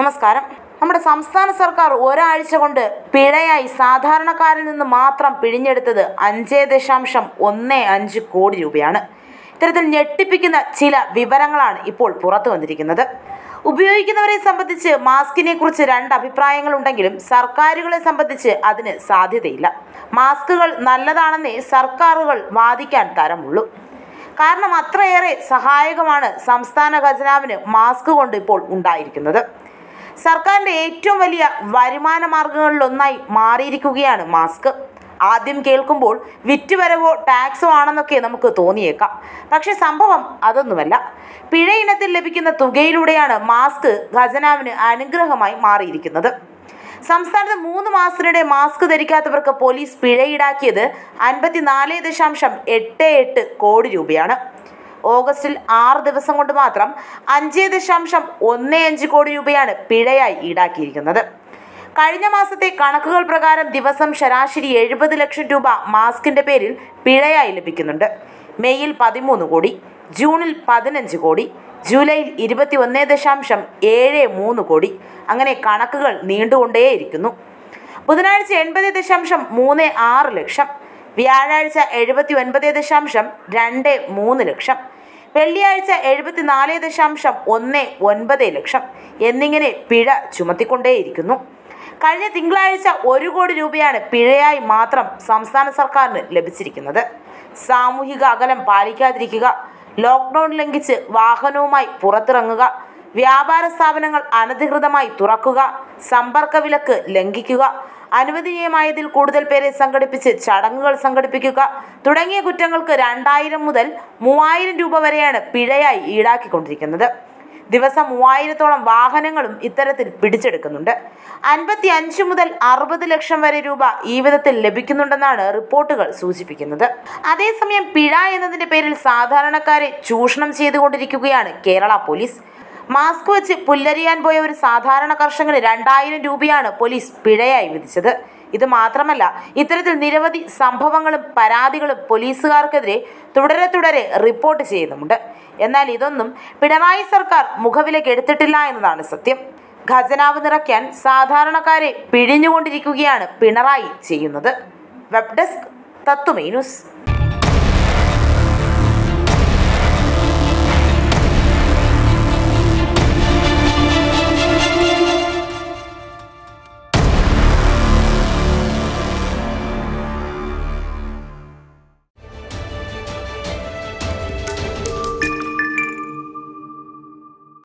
നമസ്കാരം നമ്മുടെ സംസ്ഥാന സർക്കാർ ഒരാഴ്ച കൊണ്ട് പിഴയായി സാധാരണക്കാരിൽ നിന്ന് മാത്രം പിഴിഞ്ഞെടുത്തത് അഞ്ച് ദശാംശം ഒന്ന് അഞ്ച് കോടി രൂപയാണ് ഇത്തരത്തിൽ ഞെട്ടിപ്പിക്കുന്ന ചില വിവരങ്ങളാണ് ഇപ്പോൾ പുറത്തു വന്നിരിക്കുന്നത് ഉപയോഗിക്കുന്നവരെ സംബന്ധിച്ച് മാസ്കിനെ കുറിച്ച് രണ്ട് അഭിപ്രായങ്ങളുണ്ടെങ്കിലും സർക്കാരുകളെ സംബന്ധിച്ച് അതിന് സാധ്യതയില്ല മാസ്കുകൾ നല്ലതാണെന്നേ സർക്കാരുകൾ വാദിക്കാൻ തരമുള്ളൂ കാരണം അത്രയേറെ സഹായകമാണ് സംസ്ഥാന ഖജനാവിന് മാസ്ക് കൊണ്ട് ഇപ്പോൾ ഉണ്ടായിരിക്കുന്നത് സർക്കാരിൻ്റെ ഏറ്റവും വലിയ വരുമാന മാർഗങ്ങളിലൊന്നായി മാറിയിരിക്കുകയാണ് മാസ്ക് ആദ്യം കേൾക്കുമ്പോൾ വിറ്റുവരവോ ടാക്സോ ആണെന്നൊക്കെ നമുക്ക് തോന്നിയേക്കാം പക്ഷെ സംഭവം അതൊന്നുമല്ല പിഴ ഇനത്തിൽ ലഭിക്കുന്ന തുകയിലൂടെയാണ് മാസ്ക് ഖജനാവിന് അനുഗ്രഹമായി മാറിയിരിക്കുന്നത് സംസ്ഥാനത്ത് മൂന്ന് മാസത്തിനിടെ മാസ്ക് ധരിക്കാത്തവർക്ക് പോലീസ് പിഴ ഈടാക്കിയത് അൻപത്തിനാല് ദശാംശം എട്ട് എട്ട് കോടി രൂപയാണ് ഓഗസ്റ്റിൽ ആറ് ദിവസം കൊണ്ട് മാത്രം അഞ്ച് ദശാംശം ഒന്ന് അഞ്ച് കോടി രൂപയാണ് പിഴയായി ഈടാക്കിയിരിക്കുന്നത് കഴിഞ്ഞ മാസത്തെ കണക്കുകൾ പ്രകാരം ദിവസം ശരാശരി എഴുപത് ലക്ഷം രൂപ മാസ്കിന്റെ പേരിൽ പിഴയായി ലഭിക്കുന്നുണ്ട് മെയ്യിൽ പതിമൂന്ന് കോടി ജൂണിൽ പതിനഞ്ച് കോടി ജൂലൈയിൽ ഇരുപത്തി ഒന്ന് ദശാംശം ഏഴ് മൂന്ന് കോടി അങ്ങനെ കണക്കുകൾ നീണ്ടുകൊണ്ടേയിരിക്കുന്നു ബുധനാഴ്ച എൺപത് ദശാംശം മൂന്ന് ആറ് ലക്ഷം വ്യാഴാഴ്ച എഴുപത്തി ഒൻപത് ദശാംശം രണ്ട് മൂന്ന് ലക്ഷം വെള്ളിയാഴ്ച എഴുപത്തിനാല് ദശാംശം ഒന്ന് ഒൻപത് ലക്ഷം എന്നിങ്ങനെ പിഴ ചുമത്തിക്കൊണ്ടേയിരിക്കുന്നു കഴിഞ്ഞ തിങ്കളാഴ്ച ഒരു കോടി രൂപയാണ് പിഴയായി മാത്രം സംസ്ഥാന സർക്കാരിന് ലഭിച്ചിരിക്കുന്നത് സാമൂഹിക അകലം പാലിക്കാതിരിക്കുക ലോക്ക്ഡൗൺ ലംഘിച്ച് വാഹനവുമായി പുറത്തിറങ്ങുക വ്യാപാര സ്ഥാപനങ്ങൾ അനധികൃതമായി തുറക്കുക സമ്പർക്ക വിലക്ക് ലംഘിക്കുക അനുവദനീയമായതിൽ കൂടുതൽ പേരെ സംഘടിപ്പിച്ച് ചടങ്ങുകൾ സംഘടിപ്പിക്കുക തുടങ്ങിയ കുറ്റങ്ങൾക്ക് രണ്ടായിരം മുതൽ മൂവായിരം രൂപ വരെയാണ് പിഴയായി ഈടാക്കിക്കൊണ്ടിരിക്കുന്നത് ദിവസം മൂവായിരത്തോളം വാഹനങ്ങളും ഇത്തരത്തിൽ പിടിച്ചെടുക്കുന്നുണ്ട് അൻപത്തി അഞ്ച് മുതൽ അറുപത് ലക്ഷം വരെ രൂപ ഈ വിധത്തിൽ ലഭിക്കുന്നുണ്ടെന്നാണ് റിപ്പോർട്ടുകൾ സൂചിപ്പിക്കുന്നത് അതേസമയം പിഴ എന്നതിന്റെ പേരിൽ സാധാരണക്കാരെ ചൂഷണം ചെയ്തുകൊണ്ടിരിക്കുകയാണ് കേരള പോലീസ് മാസ്ക് വെച്ച് പുല്ലരിയാൻ പോയ ഒരു സാധാരണ കർഷകന് രണ്ടായിരം രൂപയാണ് പോലീസ് പിഴയായി വിധിച്ചത് ഇത് മാത്രമല്ല ഇത്തരത്തിൽ നിരവധി സംഭവങ്ങളും പരാതികളും പോലീസുകാർക്കെതിരെ തുടരെ തുടരെ റിപ്പോർട്ട് ചെയ്യുന്നുമുണ്ട് എന്നാൽ ഇതൊന്നും പിണറായി സർക്കാർ മുഖവിലേക്ക് എടുത്തിട്ടില്ല എന്നതാണ് സത്യം ഖജനാവ് നിറയ്ക്കാൻ സാധാരണക്കാരെ പിഴിഞ്ഞുകൊണ്ടിരിക്കുകയാണ് പിണറായി ചെയ്യുന്നത് വെബ് ഡെസ്ക് തത്തുമൈ ന്യൂസ്